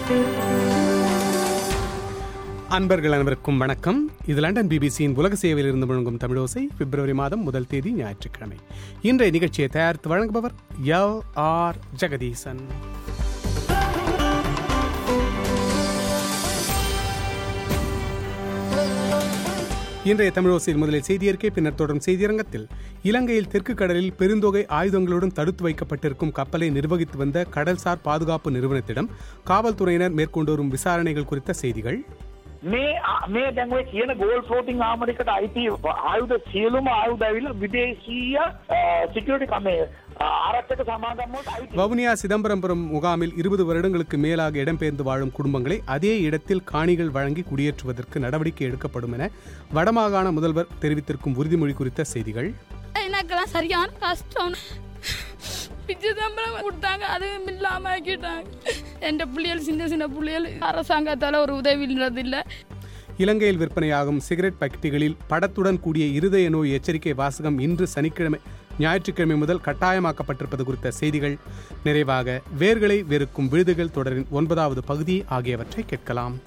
அன்பர்கள் அனைவருக்கும் வணக்கம் இது லண்டன் பிபிசியின் உலக சேவையில் இருந்து முழங்கும் தமிழோசை பிப்ரவரி மாதம் முதல் தேதி ஞாயிற்றுக்கிழமை இன்றைய நிகழ்ச்சியை தயாரித்து வழங்குபவர் எல் ஆர் ஜெகதீசன் இன்றைய தமிழோசையில் முதலில் செய்தியறிக்கை பின்னர் தொடரும் செய்தியரங்கத்தில் இலங்கையில் தெற்கு கடலில் பெருந்தொகை ஆயுதங்களுடன் தடுத்து வைக்கப்பட்டிருக்கும் கப்பலை நிர்வகித்து வந்த கடல்சார் பாதுகாப்பு நிறுவனத்திடம் காவல்துறையினர் மேற்கொண்டு வரும் விசாரணைகள் குறித்த செய்திகள் මේ මේ දැන් ඔය කියන ගෝල් ෆ්ලෝටිං ආමරිකට අයිති ආයුධ සියලුම ආයුධ ඇවිල්ලා විදේශීය සිකියුරිටි කමේ ආරක්ෂක සමාගම් වලට අයිති வவுனியா சிதம்பரபுரம் முகாமில் இருபது வருடங்களுக்கு மேலாக இடம்பெயர்ந்து வாழும் குடும்பங்களை அதே இடத்தில் காணிகள் வழங்கி குடியேற்றுவதற்கு நடவடிக்கை எடுக்கப்படும் என வடமாகாண முதல்வர் தெரிவித்திருக்கும் உறுதிமொழி குறித்த செய்திகள் எனக்கெல்லாம் சரியான கஷ்டம் பிச்சை சம்பளம் கொடுத்தாங்க அதுவும் இல்லாம ஆக்கிட்டாங்க என் பிள்ளைகள் சின்ன சின்ன பிள்ளைகள் அரசாங்கத்தால ஒரு உதவின்றது இல்லை இலங்கையில் விற்பனையாகும் சிகரெட் பாக்கெட்டுகளில் படத்துடன் கூடிய இருதய நோய் எச்சரிக்கை வாசகம் இன்று சனிக்கிழமை ஞாயிற்றுக்கிழமை முதல் கட்டாயமாக்கப்பட்டிருப்பது குறித்த செய்திகள் நிறைவாக வேர்களை வெறுக்கும் விழுதுகள் தொடரின் ஒன்பதாவது பகுதி ஆகியவற்றை கேட்கலாம்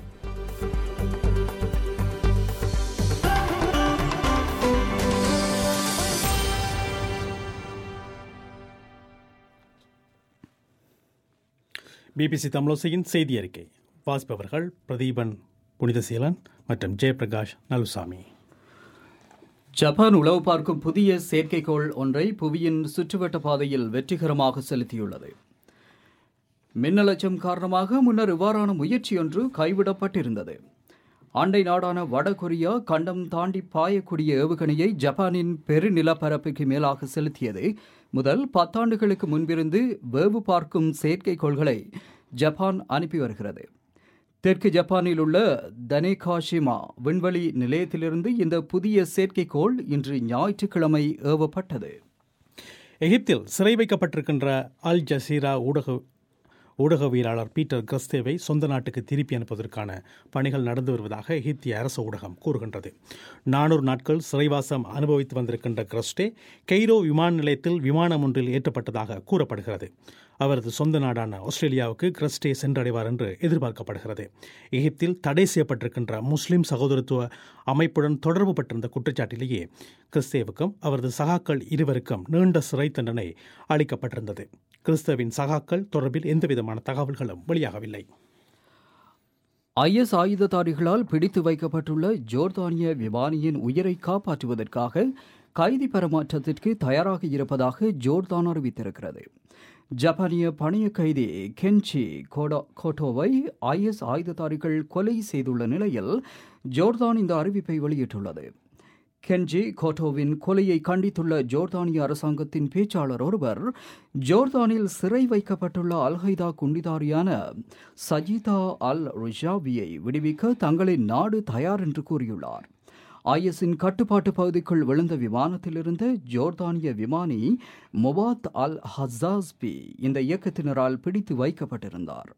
பிபிசி தமிழோசையின் செய்தி அறிக்கை வாசிப்பவர்கள் பிரதீபன் புனிதசீலன் மற்றும் ஜெயபிரகாஷ் நலுசாமி ஜப்பான் உளவு பார்க்கும் புதிய செயற்கைக்கோள் ஒன்றை புவியின் சுற்றுவட்ட பாதையில் வெற்றிகரமாக செலுத்தியுள்ளது மின்னலச்சம் காரணமாக முன்னர் இவ்வாறான முயற்சியொன்று கைவிடப்பட்டிருந்தது அண்டை நாடான வடகொரியா கண்டம் தாண்டி பாயக்கூடிய ஏவுகணையை ஜப்பானின் பெருநிலப்பரப்புக்கு மேலாக செலுத்தியது முதல் பத்தாண்டுகளுக்கு முன்பிருந்து வேவு பார்க்கும் செயற்கைக்கோள்களை ஜப்பான் அனுப்பி வருகிறது தெற்கு ஜப்பானில் உள்ள தனேகாஷிமா விண்வெளி நிலையத்திலிருந்து இந்த புதிய செயற்கைக்கோள் இன்று ஞாயிற்றுக்கிழமை ஏவப்பட்டது எகிப்தில் சிறை வைக்கப்பட்டிருக்கின்ற அல் ஜசீரா ஊடக ஊடகவியலாளர் பீட்டர் கிறிஸ்தேவை சொந்த நாட்டுக்கு திருப்பி அனுப்புவதற்கான பணிகள் நடந்து வருவதாக எகிப்திய அரசு ஊடகம் கூறுகின்றது நானூறு நாட்கள் சிறைவாசம் அனுபவித்து வந்திருக்கின்ற கிறிஸ்டே கெய்ரோ விமான நிலையத்தில் விமானம் ஒன்றில் ஏற்றப்பட்டதாக கூறப்படுகிறது அவரது சொந்த நாடான ஆஸ்திரேலியாவுக்கு கிறிஸ்டே சென்றடைவார் என்று எதிர்பார்க்கப்படுகிறது எகிப்தில் தடை செய்யப்பட்டிருக்கின்ற முஸ்லிம் சகோதரத்துவ அமைப்புடன் தொடர்பு பட்டிருந்த குற்றச்சாட்டிலேயே கிறிஸ்தேவுக்கும் அவரது சகாக்கள் இருவருக்கும் நீண்ட சிறை தண்டனை அளிக்கப்பட்டிருந்தது கிறிஸ்தவின் சகாக்கள் தொடர்பில் எந்தவிதமான தகவல்களும் வெளியாகவில்லை ஐஎஸ் ஆயுததாரிகளால் பிடித்து வைக்கப்பட்டுள்ள ஜோர்தானிய விமானியின் உயிரை காப்பாற்றுவதற்காக கைதி பரிமாற்றத்திற்கு தயாராக இருப்பதாக ஜோர்தான் அறிவித்திருக்கிறது ஜப்பானிய பணிய கைதி கென்சி கோடோ கோட்டோவை ஐஎஸ் ஆயுததாரிகள் கொலை செய்துள்ள நிலையில் ஜோர்தான் இந்த அறிவிப்பை வெளியிட்டுள்ளது கென்ஜி கோட்டோவின் கொலையை கண்டித்துள்ள ஜோர்தானிய அரசாங்கத்தின் பேச்சாளர் ஒருவர் ஜோர்தானில் சிறை வைக்கப்பட்டுள்ள அல்கைதா குண்டிதாரியான சஜிதா அல் ரிஷாவியை விடுவிக்க தங்களின் நாடு தயார் என்று கூறியுள்ளார் ஐஎஸின் கட்டுப்பாட்டு பகுதிக்குள் விழுந்த விமானத்தில் இருந்த ஜோர்தானிய விமானி முபாத் அல் ஹசாஸ்பி இந்த இயக்கத்தினரால் பிடித்து வைக்கப்பட்டிருந்தார்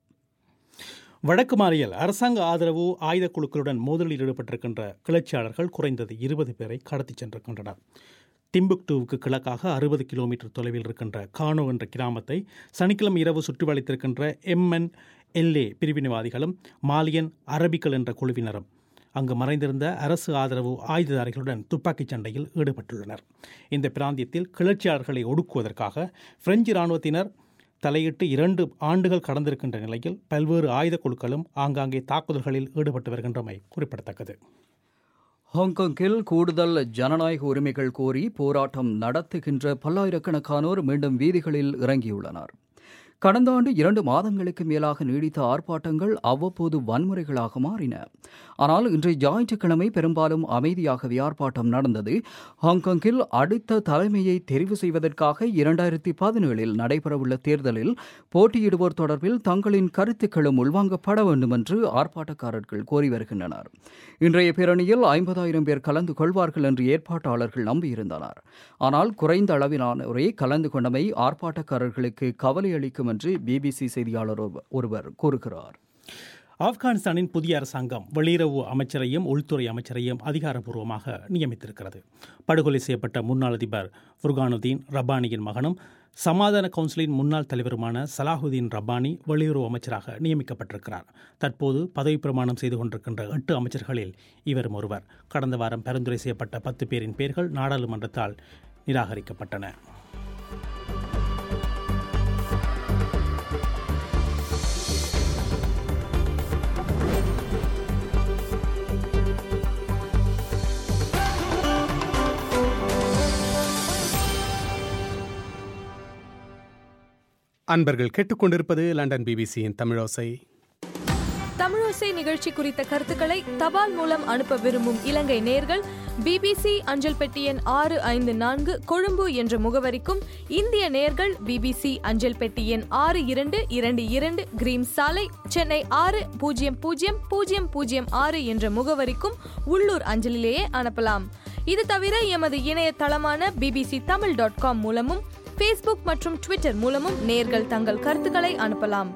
வடக்கு மாலியில் அரசாங்க ஆதரவு ஆயுத குழுக்களுடன் மோதலில் ஈடுபட்டிருக்கின்ற கிளர்ச்சியாளர்கள் குறைந்தது இருபது பேரை கடத்திச் சென்றிருக்கின்றனர் டிம்புக்டூவுக்கு கிழக்காக அறுபது கிலோமீட்டர் தொலைவில் இருக்கின்ற கானோ என்ற கிராமத்தை சனிக்கிழமை இரவு சுற்றி வளைத்திருக்கின்ற எம்என் எல்ஏ பிரிவினைவாதிகளும் மாலியன் அரபிகள் என்ற குழுவினரும் அங்கு மறைந்திருந்த அரசு ஆதரவு ஆயுததாரிகளுடன் துப்பாக்கிச் சண்டையில் ஈடுபட்டுள்ளனர் இந்த பிராந்தியத்தில் கிளர்ச்சியாளர்களை ஒடுக்குவதற்காக பிரெஞ்சு இராணுவத்தினர் தலையிட்டு இரண்டு ஆண்டுகள் கடந்திருக்கின்ற நிலையில் பல்வேறு ஆயுத குழுக்களும் ஆங்காங்கே தாக்குதல்களில் ஈடுபட்டு வருகின்றமை குறிப்பிடத்தக்கது ஹாங்காங்கில் கூடுதல் ஜனநாயக உரிமைகள் கோரி போராட்டம் நடத்துகின்ற பல்லாயிரக்கணக்கானோர் மீண்டும் வீதிகளில் இறங்கியுள்ளனர் கடந்த ஆண்டு இரண்டு மாதங்களுக்கு மேலாக நீடித்த ஆர்ப்பாட்டங்கள் அவ்வப்போது வன்முறைகளாக மாறின ஆனால் இன்று ஞாயிற்றுக்கிழமை பெரும்பாலும் அமைதியாகவே ஆர்ப்பாட்டம் நடந்தது ஹாங்காங்கில் அடுத்த தலைமையை தெரிவு செய்வதற்காக இரண்டாயிரத்தி பதினேழில் நடைபெறவுள்ள தேர்தலில் போட்டியிடுவோர் தொடர்பில் தங்களின் கருத்துக்களும் உள்வாங்கப்பட வேண்டும் என்று ஆர்ப்பாட்டக்காரர்கள் கோரி வருகின்றனர் இன்றைய பேரணியில் ஐம்பதாயிரம் பேர் கலந்து கொள்வார்கள் என்று ஏற்பாட்டாளர்கள் நம்பியிருந்தனர் ஆனால் குறைந்த அளவிலானோரே கலந்து கொண்டமை ஆர்ப்பாட்டக்காரர்களுக்கு கவலை அளிக்கும் என்று பிபிசி செய்தியாளர் ஒருவர்- ஒருவர் கூறுகிறார் ஆப்கானிஸ்தானின் புதிய அரசாங்கம் வெளியுறவு அமைச்சரையும் உள்துறை அமைச்சரையும் அதிகாரப்பூர்வமாக நியமித்திருக்கிறது படுகொலை செய்யப்பட்ட முன்னாள் அதிபர் ஃபுர்கானுதீன் ரப்பானியின் மகனும் சமாதான கவுன்சிலின் முன்னாள் தலைவருமான சலாஹுதீன் ரப்பானி வெளியுறவு அமைச்சராக நியமிக்கப்பட்டிருக்கிறார் தற்போது பதவி பிரமாணம் செய்து கொண்டிருக்கின்ற எட்டு அமைச்சர்களில் இவரும் ஒருவர் கடந்த வாரம் பரிந்துரை செய்யப்பட்ட பத்து பேரின் பெயர்கள் நாடாளுமன்றத்தால் நிராகரிக்கப்பட்டன அன்பர்கள் கேட்டுக்கொண்டிருப்பது லண்டன் பிபிசியின் தமிழோசை தமிழோசை நிகழ்ச்சி குறித்த கருத்துக்களை தபால் மூலம் அனுப்ப விரும்பும் இலங்கை நேர்கள் பிபிசி அஞ்சல் பெட்டி எண் ஆறு ஐந்து நான்கு கொழும்பு என்ற முகவரிக்கும் இந்திய நேர்கள் பிபிசி அஞ்சல் பெட்டி எண் ஆறு இரண்டு இரண்டு இரண்டு கிரீம் சாலை சென்னை ஆறு பூஜ்ஜியம் பூஜ்ஜியம் பூஜ்ஜியம் பூஜ்ஜியம் ஆறு என்ற முகவரிக்கும் உள்ளூர் அஞ்சலிலேயே அனுப்பலாம் இது தவிர எமது இணையதளமான பிபிசி தமிழ் டாட் காம் மூலமும் ஃபேஸ்புக் மற்றும் ட்விட்டர் மூலமும் நேர்கள் தங்கள் கருத்துக்களை அனுப்பலாம்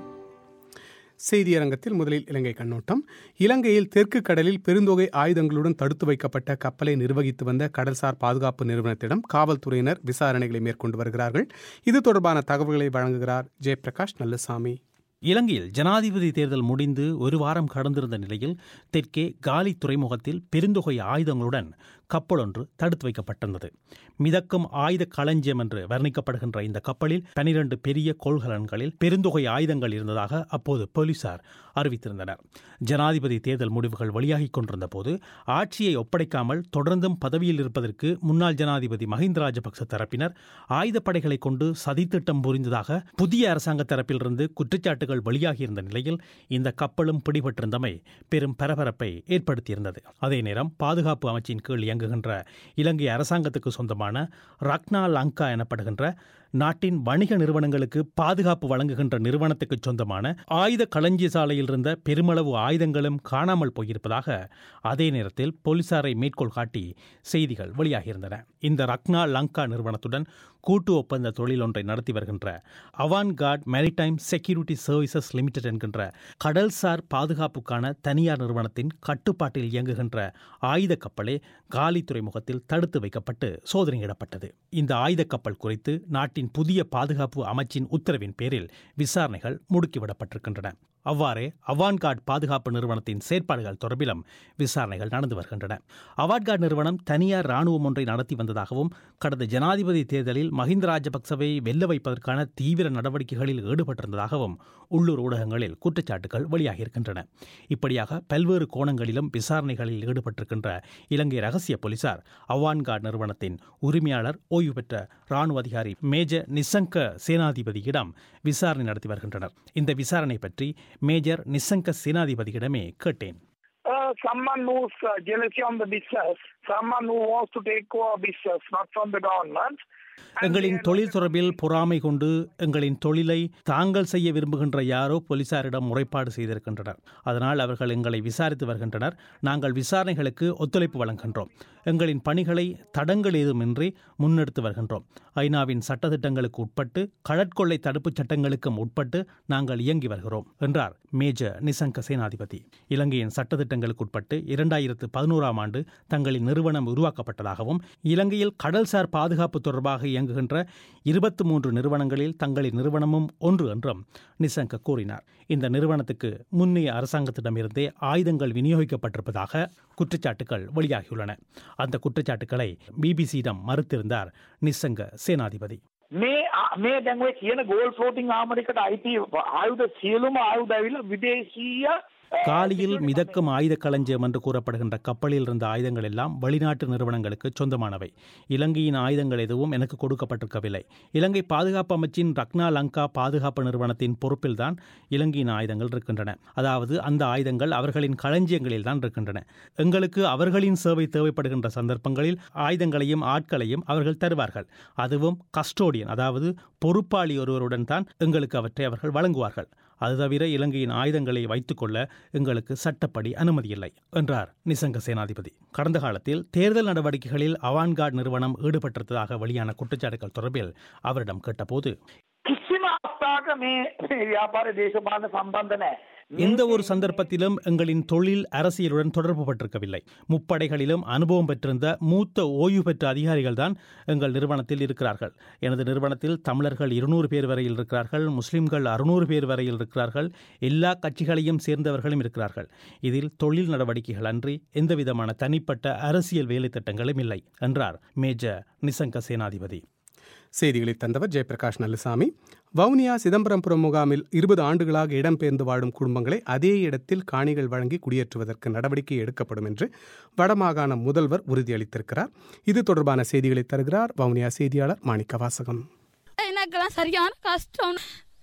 செய்தியரங்கத்தில் முதலில் இலங்கை கண்ணோட்டம் இலங்கையில் தெற்கு கடலில் பெருந்தொகை ஆயுதங்களுடன் தடுத்து வைக்கப்பட்ட கப்பலை நிர்வகித்து வந்த கடல்சார் பாதுகாப்பு நிறுவனத்திடம் காவல்துறையினர் விசாரணைகளை மேற்கொண்டு வருகிறார்கள் இது தொடர்பான தகவல்களை வழங்குகிறார் ஜெயபிரகாஷ் நல்லசாமி இலங்கையில் ஜனாதிபதி தேர்தல் முடிந்து ஒரு வாரம் கடந்திருந்த நிலையில் தெற்கே காலி துறைமுகத்தில் பெருந்தொகை ஆயுதங்களுடன் கப்பலொன்று தடுத்து வைக்கப்பட்டிருந்தது மிதக்கும் ஆயுத களஞ்சியம் என்று வர்ணிக்கப்படுகின்ற இந்த கப்பலில் பனிரண்டு பெரிய கொள்கலன்களில் பெருந்தொகை ஆயுதங்கள் இருந்ததாக அப்போது போலீசார் அறிவித்திருந்தனர் ஜனாதிபதி தேர்தல் முடிவுகள் வெளியாகிக் கொண்டிருந்த போது ஆட்சியை ஒப்படைக்காமல் தொடர்ந்தும் பதவியில் இருப்பதற்கு முன்னாள் ஜனாதிபதி மஹிந்த ராஜபக்ச தரப்பினர் ஆயுதப்படைகளை கொண்டு சதித்திட்டம் புரிந்ததாக புதிய அரசாங்க தரப்பிலிருந்து குற்றச்சாட்டுகள் வெளியாகியிருந்த நிலையில் இந்த கப்பலும் பிடிபட்டிருந்தமை பெரும் பரபரப்பை ஏற்படுத்தியிருந்தது அதே நேரம் பாதுகாப்பு அமைச்சின் கீழ் இயங்குகின்ற இலங்கை அரசாங்கத்துக்கு சொந்தமான ரக்னா லங்கா எனப்படுகின்ற நாட்டின் வணிக நிறுவனங்களுக்கு பாதுகாப்பு வழங்குகின்ற நிறுவனத்துக்கு சொந்தமான ஆயுத களஞ்சிய சாலையில் இருந்த பெருமளவு ஆயுதங்களும் காணாமல் போயிருப்பதாக அதே நேரத்தில் போலீசாரை மேற்கோள் காட்டி செய்திகள் வெளியாகியிருந்தன இந்த ரக்னா லங்கா நிறுவனத்துடன் கூட்டு ஒப்பந்த தொழில் ஒன்றை நடத்தி வருகின்ற Avant Garde Maritime Security Services Limited என்கின்ற கடல்சார் பாதுகாப்புக்கான தனியார் நிறுவனத்தின் கட்டுப்பாட்டில் இயங்குகின்ற ஆயுத கப்பலே காலி துறைமுகத்தில் தடுத்து வைக்கப்பட்டு சோதனையிடப்பட்டது இந்த ஆயுத கப்பல் குறித்து நாட்டின் புதிய பாதுகாப்பு அமைச்சின் உத்தரவின் பேரில் விசாரணைகள் முடுக்கிவிடப்பட்டிருக்கின்றன அவ்வாறே அவான்கார்ட் பாதுகாப்பு நிறுவனத்தின் செயற்பாடுகள் தொடர்பிலும் விசாரணைகள் நடந்து வருகின்றன அவான்கார்ட் நிறுவனம் தனியார் ராணுவம் ஒன்றை நடத்தி வந்ததாகவும் கடந்த ஜனாதிபதி தேர்தலில் மஹிந்த ராஜபக்சவை வெல்ல வைப்பதற்கான தீவிர நடவடிக்கைகளில் ஈடுபட்டிருந்ததாகவும் உள்ளூர் ஊடகங்களில் குற்றச்சாட்டுகள் வெளியாகியிருக்கின்றன இப்படியாக பல்வேறு கோணங்களிலும் விசாரணைகளில் ஈடுபட்டிருக்கின்ற இலங்கை ரகசிய போலீசார் அவான்கார்ட் நிறுவனத்தின் உரிமையாளர் ஓய்வு பெற்ற ராணுவ அதிகாரி மேஜர் நிசங்க சேனாதிபதியிடம் விசாரணை நடத்தி வருகின்றனர் இந்த விசாரணை பற்றி மேஜர் நிசங்க சேனாதிபதியிடமே கேட்டேன் Uh, someone who's uh, jealousy on the business, someone who wants to take over business, not from the government. And எங்களின் they are தொழில் தொடர்பில் பொறாமை கொண்டு எங்களின் தொழிலை தாங்கள் செய்ய விரும்புகின்ற யாரோ போலீசாரிடம் முறைப்பாடு செய்திருக்கின்றனர் அதனால் அவர்கள் எங்களை விசாரித்து வருகின்றனர் நாங்கள் விசாரணைகளுக்கு ஒத்துழைப்பு வழங்குகின்றோம் எங்களின் பணிகளை தடங்கள் ஏதுமின்றி முன்னெடுத்து வருகின்றோம் ஐநாவின் சட்டத்திட்டங்களுக்கு உட்பட்டு கடற்கொள்ளை தடுப்புச் சட்டங்களுக்கும் உட்பட்டு நாங்கள் இயங்கி வருகிறோம் என்றார் மேஜர் நிசங்க சேனாதிபதி இலங்கையின் சட்டத்திட்டங்களுக்கு உட்பட்டு இரண்டாயிரத்து பதினோராம் ஆண்டு தங்களின் நிறுவனம் உருவாக்கப்பட்டதாகவும் இலங்கையில் கடல்சார் பாதுகாப்பு தொடர்பாக இயங்குகின்ற இருபத்தி மூன்று நிறுவனங்களில் தங்களின் நிறுவனமும் ஒன்று என்றும் நிசங்க கூறினார் இந்த நிறுவனத்துக்கு முன்னைய அரசாங்கத்திடமிருந்தே ஆயுதங்கள் விநியோகிக்கப்பட்டிருப்பதாக குற்றச்சாட்டுகள் வெளியாகியுள்ளன அந்த குற்றச்சாட்டுகளை பிபிசியிடம் மறுத்திருந்தார் நிசங்க சேனாதிபதி මේ ආ- මේ දැන් ඔය කියන ගෝල් ෆ්ලෝටිං ආමරිකට අයිති ආයුධ සියලුම ආයුධ ඇවිල්ලා විදේශීය අ, காலியில் மிதக்கும் ஆயுத களஞ்சியம் என்று கூறப்படுகின்ற கப்பலில் இருந்த ஆயுதங்கள் எல்லாம் வெளிநாட்டு நிறுவனங்களுக்கு சொந்தமானவை இலங்கையின் ஆயுதங்கள் எதுவும் எனக்கு கொடுக்கப்பட்டிருக்கவில்லை இலங்கை பாதுகாப்பு அமைச்சின் ரக்னா லங்கா பாதுகாப்பு நிறுவனத்தின் பொறுப்பில்தான் இலங்கையின் ஆயுதங்கள் இருக்கின்றன அதாவது அந்த ஆயுதங்கள் அவர்களின் களஞ்சியங்களில் தான் இருக்கின்றன எங்களுக்கு அவர்களின் சேவை தேவைப்படுகின்ற சந்தர்ப்பங்களில் ஆயுதங்களையும் ஆட்களையும் அவர்கள் தருவார்கள் அதுவும் கஸ்டோடியன் அதாவது பொறுப்பாளி ஒருவருடன் தான் எங்களுக்கு அவற்றை அவர்கள் வழங்குவார்கள் அது தவிர இலங்கையின் ஆயுதங்களை வைத்துக்கொள்ள எங்களுக்கு சட்டப்படி அனுமதி இல்லை என்றார் நிசங்க சேனாதிபதி கடந்த காலத்தில் தேர்தல் நடவடிக்கைகளில் அவான்கார்ட் நிறுவனம் ஈடுபட்டிருந்ததாக வெளியான குற்றச்சாட்டுகள் தொடர்பில் அவரிடம் கேட்டபோது කිසිම අවස්ථාවක මේ මේ ව්‍යාපාර දේශපාලන සම්බන්ධ නැහැ. எந்த ஒரு சந்தர்ப்பத்திலும் எங்களின் தொழில் அரசியலுடன் தொடர்பு பட்டிருக்கவில்லை முப்படைகளிலும் அனுபவம் பெற்றிருந்த மூத்த ஓய்வு பெற்ற அதிகாரிகள்தான் எங்கள் நிறுவனத்தில் இருக்கிறார்கள் எனது நிறுவனத்தில் தமிழர்கள் இருநூறு பேர் வரையில் இருக்கிறார்கள் முஸ்லிம்கள் அறுநூறு பேர் வரையில் இருக்கிறார்கள் எல்லா கட்சிகளையும் சேர்ந்தவர்களும் இருக்கிறார்கள் இதில் தொழில் நடவடிக்கைகள் அன்றி எந்தவிதமான தனிப்பட்ட அரசியல் வேலை திட்டங்களும் இல்லை என்றார் மேஜர் நிசங்க சேனாதிபதி செய்திகளை தந்தவர் ஜெயபிரகாஷ் நல்லுசாமி வவுனியா சிதம்பரம்புரம் முகாமில் இருபது ஆண்டுகளாக இடம்பெயர்ந்து வாழும் குடும்பங்களை அதே இடத்தில் காணிகள் வழங்கி குடியேற்றுவதற்கு நடவடிக்கை எடுக்கப்படும் என்று வடமாகாண முதல்வர் உறுதியளித்திருக்கிறார் இது தொடர்பான செய்திகளை தருகிறார் வவுனியா செய்தியாளர் மாணிக்க வாசகம் எனக்கெல்லாம் சரியான கஷ்டம்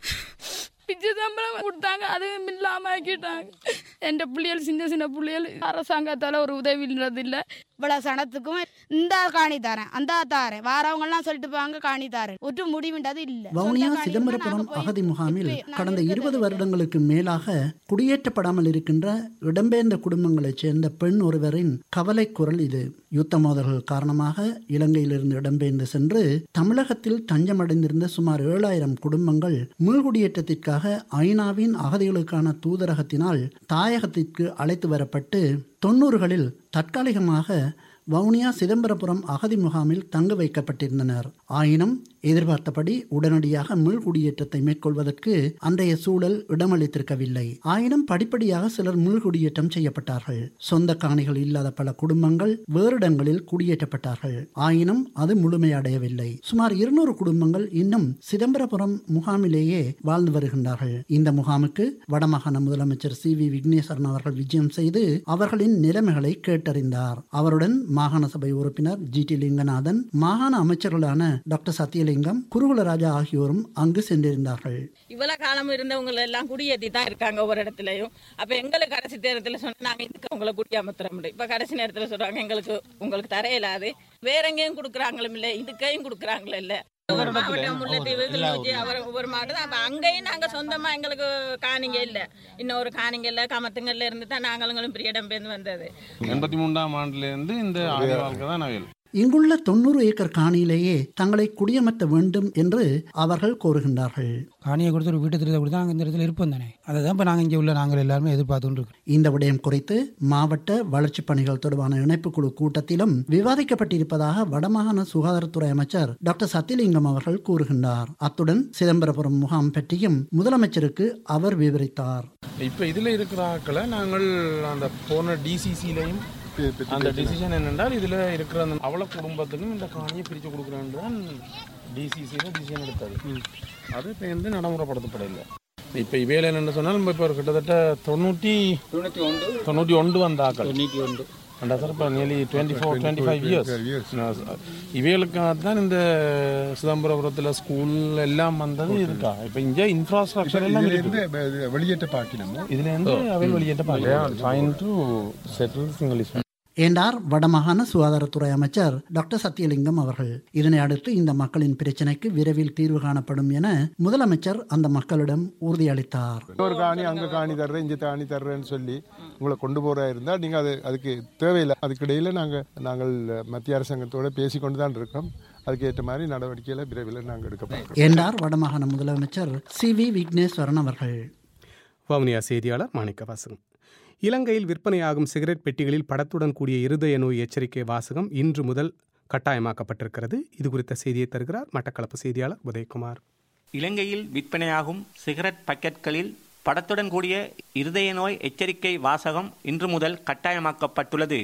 பிச்சை சம்பளம் கொடுத்தாங்க அதுவும் இல்லாம ஆக்கிட்டாங்க என் பிள்ளைகள் சின்ன சின்ன பிள்ளைகள் அரசாங்கத்தால ஒரு உதவின்றது இல்லை இவ்வளவு சனத்துக்கும் இந்த காணி தரேன் அந்த தாரேன் வாரவங்க எல்லாம் சொல்லிட்டு போவாங்க காணி தரேன் ஒட்டு முடிவுன்றது இல்ல வவுனியா சொந்த காணி சிதம்பரபுரம் நாங்க போய் அகதி முகாமில் இப்ப நாங்க கடந்த இருக்கிறது இருபது வருடங்களுக்கு மேலாக குடியேற்றப்படாமல் இருக்கின்ற இடம்பெயர்ந்த குடும்பங்களைச் சேர்ந்த பெண் ஒருவரின் கவலை குரல் இது யுத்த மோதல்கள் காரணமாக இலங்கையிலிருந்து இடம்பெயர்ந்து சென்று தமிழகத்தில் தஞ்சமடைந்திருந்த சுமார் ஏழாயிரம் குடும்பங்கள் மீள்குடியேற்றத்திற்காக ஐநாவின் அகதிகளுக்கான தூதரகத்தினால் தாயகத்திற்கு அழைத்து வரப்பட்டு தொன்னூறுகளில் தற்காலிகமாக வவுனியா சிதம்பரபுரம் அகதி முகாமில் தங்க வைக்கப்பட்டிருந்தனர் ஆயினும் எதிர்பார்த்தபடி உடனடியாக மீள்குடியேற்றத்தை மேற்கொள்வதற்கு அன்றைய சூழல் இடமளித்திருக்கவில்லை ஆயினும் படிப்படியாக சிலர் மீள்குடியேற்றம் செய்யப்பட்டார்கள் சொந்த காணிகள் இல்லாத பல குடும்பங்கள் வேறு இடங்களில் குடியேற்றப்பட்டார்கள் ஆயினும் அது முழுமையடையவில்லை சுமார் இருநூறு குடும்பங்கள் இன்னும் சிதம்பரபுரம் முகாமிலேயே வாழ்ந்து வருகின்றார்கள் இந்த முகாமுக்கு வடமாகாண முதலமைச்சர் சி வி விக்னேஸ்வரன் அவர்கள் விஜயம் செய்து அவர்களின் நிலைமைகளை கேட்டறிந்தார் அவருடன் மாகாண சபை உறுப்பினர் ஜி டி லிங்கநாதன் மாகாண அமைச்சர்களான டாக்டர் சத்தியலிங்கம் குருகுலராஜா ஆகியோரும் அங்கு சென்றிருந்தார்கள் இவ்வளவு காலம் இருந்தவங்க எல்லாம் குடியேற்றி தான் இருக்காங்க ஒவ்வொரு இடத்துலயும் அப்ப எங்களுக்கு கடைசி நேரத்துல சொன்னா நாங்க இதுக்கு உங்களை குடியாமத்துற முடியும் இப்ப கடைசி நேரத்துல சொல்றாங்க எங்களுக்கு உங்களுக்கு தர இயலாது வேற எங்கேயும் கொடுக்குறாங்களும் இல்ல இதுக்கையும் கொடுக்குறாங்களும் இல்ல ஒவ்வொரு மாவட்டம் முல்லைத்தீவு கிளிநொச்சி அவர் ஒவ்வொரு மாவட்டம் அப்ப அங்கேயும் நாங்க சொந்தமா எங்களுக்கு காணிங்க இல்ல இன்னொரு காணிங்க இல்ல கமத்துங்கள்ல இருந்து தான் நாங்களும் பெரிய இடம் பெயர்ந்து வந்தது எண்பத்தி மூன்றாம் ஆண்டுலேருந்து இந்த ஆதி வாழ்க்கை தான் நகையில் இங்குள்ள தொண்ணூறு ஏக்கர் காணியிலேயே தங்களை குடியமர்த்த வேண்டும் என்று அவர்கள் கோருகின்றார்கள் காணியை கொடுத்து ஒரு வீட்டு திருத்த கொடுத்தா அங்கே இந்த இடத்துல இருப்போம் தானே அதை தான் இப்போ நாங்கள் இங்கே உள்ள நாங்கள் எல்லாருமே எதிர்பார்த்துட்டு இருக்கோம் இந்த விடயம் குறித்து மாவட்ட வளர்ச்சிப் பணிகள் தொடர்பான இணைப்புக்குழு கூட்டத்திலும் விவாதிக்கப்பட்டிருப்பதாக வடமாகாண சுகாதாரத்துறை அமைச்சர் டாக்டர் சத்தியலிங்கம் அவர்கள் கூறுகின்றார் அத்துடன் சிதம்பரபுரம் முகாம் பற்றியும் முதலமைச்சருக்கு அவர் விவரித்தார் இப்போ இதில் இருக்கிற ஆட்களை நாங்கள் அந்த போன டிசிசிலையும் அந்த டிசிஷன் என்னென்றால் இதில் இருக்கிற அந்த அவள குடும்பத்துக்கும் இந்த காணியை பிரித்து கொடுக்குறேன்னு தான் டிசிசியில் டிசிஷன் எடுத்தது அது இப்போ வந்து நடைமுறைப்படுத்தப்படலை இப்போ இவையில் என்னென்னு சொன்னால் நம்ம இப்போ ஒரு கிட்டத்தட்ட தொண்ணூற்றி தொண்ணூற்றி ஒன்று தொண்ணூற்றி ஒன்று வந்த ஆக்கள் தொண்ணூற்றி ஒன்று அண்டா சார் இப்போ nearly twenty four twenty five years இவைகளுக்காக தான் இந்த சிதம்பரபுரத்தில் ஸ்கூல் எல்லாம் வந்தது இருக்கா இப்போ இங்கே இன்ஃப்ராஸ்ட்ரக்சர் எல்லாம் இருக்குது வெளியேற்ற பார்க்கணும் இதுல இருந்து அவை வெளியேற்ற பார்க்கலாம் ட்ரைங் டு செட்டில் சிங்கிள் என்றார் வடமாகாண சுகாதாரத்துறை அமைச்சர் டாக்டர் சத்தியலிங்கம் அவர்கள் இதனை அடுத்து இந்த மக்களின் பிரச்சினைக்கு விரைவில் தீர்வு காணப்படும் என முதலமைச்சர் அந்த மக்களிடம் உறுதியளித்தார் ஒரு காணி அங்க காணி தர்றேன் இங்க காணி தர்றேன்னு சொல்லி உங்களை கொண்டு போறா இருந்தா நீங்க அது அதுக்கு தேவையில்லை அதுக்கிடையில நாங்க நாங்கள் மத்திய அரசாங்கத்தோட பேசிக்கொண்டு தான் இருக்கோம் அதுக்கு ஏற்ற மாதிரி நடவடிக்கைகளை விரைவில் நாங்கள் எடுக்க போகிறோம் என்றார் வடமாகாண முதலமைச்சர் சி வி விக்னேஸ்வரன் அவர்கள் வவுனியா செய்தியாளர் மாணிக்க வாசகம் இலங்கையில் விற்பனையாகும் சிகரெட் பெட்டிகளில் படத்துடன் கூடிய இருதய நோய் எச்சரிக்கை வாசகம் இன்று முதல் கட்டாயமாக்கப்பட்டிருக்கிறது இது குறித்த செய்தியை தருகிறார் மட்டக்களப்பு செய்தியாளர் உதயகுமார் இலங்கையில் விற்பனையாகும் சிகரெட் பாக்கெட்களில் படத்துடன் கூடிய இருதய நோய் எச்சரிக்கை வாசகம் இன்று முதல் கட்டாயமாக்கப்பட்டுள்ளது